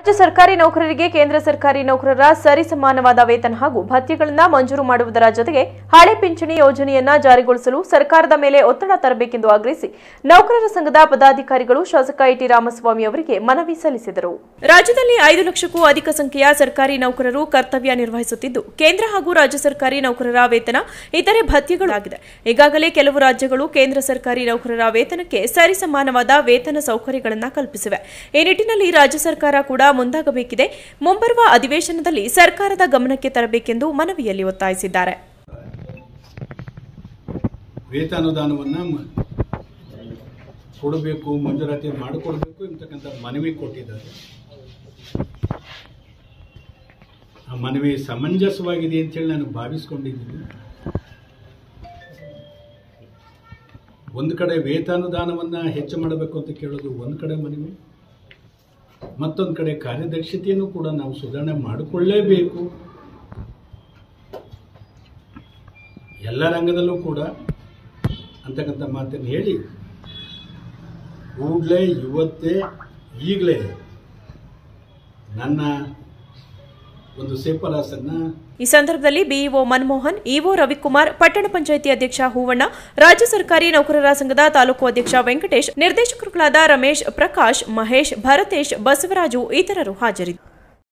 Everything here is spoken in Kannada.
ರಾಜ್ಯ ಸರ್ಕಾರಿ ನೌಕರರಿಗೆ ಕೇಂದ್ರ ಸರ್ಕಾರಿ ನೌಕರರ ಸರಿಸಮಾನವಾದ ವೇತನ ಹಾಗೂ ಭತ್ಯೆಗಳನ್ನು ಮಂಜೂರು ಮಾಡುವುದರ ಜೊತೆಗೆ ಹಳೆ ಪಿಂಚಣಿ ಯೋಜನೆಯನ್ನ ಜಾರಿಗೊಳಿಸಲು ಸರ್ಕಾರದ ಮೇಲೆ ಒತ್ತಡ ತರಬೇಕೆಂದು ಆಗ್ರಹಿಸಿ ನೌಕರರ ಸಂಘದ ಪದಾಧಿಕಾರಿಗಳು ಶಾಸಕ ಇಟಿ ರಾಮಸ್ವಾಮಿ ಅವರಿಗೆ ಮನವಿ ಸಲ್ಲಿಸಿದರು ರಾಜ್ಯದಲ್ಲಿ ಐದು ಲಕ್ಷಕ್ಕೂ ಅಧಿಕ ಸಂಖ್ಯೆಯ ಸರ್ಕಾರಿ ನೌಕರರು ಕರ್ತವ್ಯ ನಿರ್ವಹಿಸುತ್ತಿದ್ದು ಕೇಂದ್ರ ಹಾಗೂ ರಾಜ್ಯ ಸರ್ಕಾರಿ ನೌಕರರ ವೇತನ ಇತರೆ ಭತ್ಯೆಗಳಾಗಿದೆ ಈಗಾಗಲೇ ಕೆಲವು ರಾಜ್ಯಗಳು ಕೇಂದ್ರ ಸರ್ಕಾರಿ ನೌಕರರ ವೇತನಕ್ಕೆ ಸರಿಸಮಾನವಾದ ವೇತನ ಸೌಕರ್ಯಗಳನ್ನು ಕಲ್ಪಿಸಿವೆ ಈ ನಿಟ್ಟಿನಲ್ಲಿ ರಾಜ್ಯ ಸರ್ಕಾರ ಕೂಡ ಮುಂದಾಗಬೇಕಿದೆ ಮುಂಬರುವ ಅಧಿವೇಶನದಲ್ಲಿ ಸರ್ಕಾರದ ಗಮನಕ್ಕೆ ತರಬೇಕೆಂದು ಮನವಿಯಲ್ಲಿ ಒತ್ತಾಯಿಸಿದ್ದಾರೆ ವೇತನುದಾನವನ್ನು ಮ- ಕೊಡಬೇಕು ಮಂಜೂರಾತಿ ಮಾಡಿಕೊಡ್ಬೇಕು ಎಂತಕ್ಕಂಥ ಮನವಿ ಕೊಟ್ಟಿದ್ದಾರೆ ಆ ಮನವಿ ಸಮಂಜಸವಾಗಿದೆ ಅಂತೇಳಿ ನಾನು ಭಾವಿಸ್ಕೊಂಡಿದ್ದೀನಿ ಒಂದು ಕಡೆ ವೇತನುದಾನವನ್ನು ಹೆಚ್ಚು ಮಾಡಬೇಕು ಅಂತ ಕೇಳೋದು ಒಂದು ಕಡೆ ಮನವಿ ಮತ್ತೊಂದು ಕಡೆ ಕಾರ್ಯದಕ್ಷತೆಯನ್ನು ಕೂಡ ನಾವು ಸುಧಾರಣೆ ಮಾಡಿಕೊಳ್ಳೇಬೇಕು ಎಲ್ಲ ರಂಗದಲ್ಲೂ ಕೂಡ ಅಂತಕ್ಕಂಥ ಮಾತನ್ನು ಹೇಳಿ ಕೂಡಲೇ ಇವತ್ತೇ ಈಗಲೇ ನನ್ನ ಒಂದು ಸೇಫಲಾಸನ್ನು ಈ ಸಂದರ್ಭದಲ್ಲಿ ಬಿಇಒ ಮನಮೋಹನ್ ಇಒ ರವಿಕುಮಾರ್ ಪಟ್ಟಣ ಪಂಚಾಯಿತಿ ಅಧ್ಯಕ್ಷ ಹೂವಣ್ಣ ರಾಜ್ಯ ಸರ್ಕಾರಿ ನೌಕರರ ಸಂಘದ ತಾಲೂಕು ಅಧ್ಯಕ್ಷ ವೆಂಕಟೇಶ್ ನಿರ್ದೇಶಕರುಗಳಾದ ರಮೇಶ್ ಪ್ರಕಾಶ್ ಮಹೇಶ್ ಭರತೇಶ್ ಬಸವರಾಜು ಇತರರು ಹಾಜರಿದ್ದರು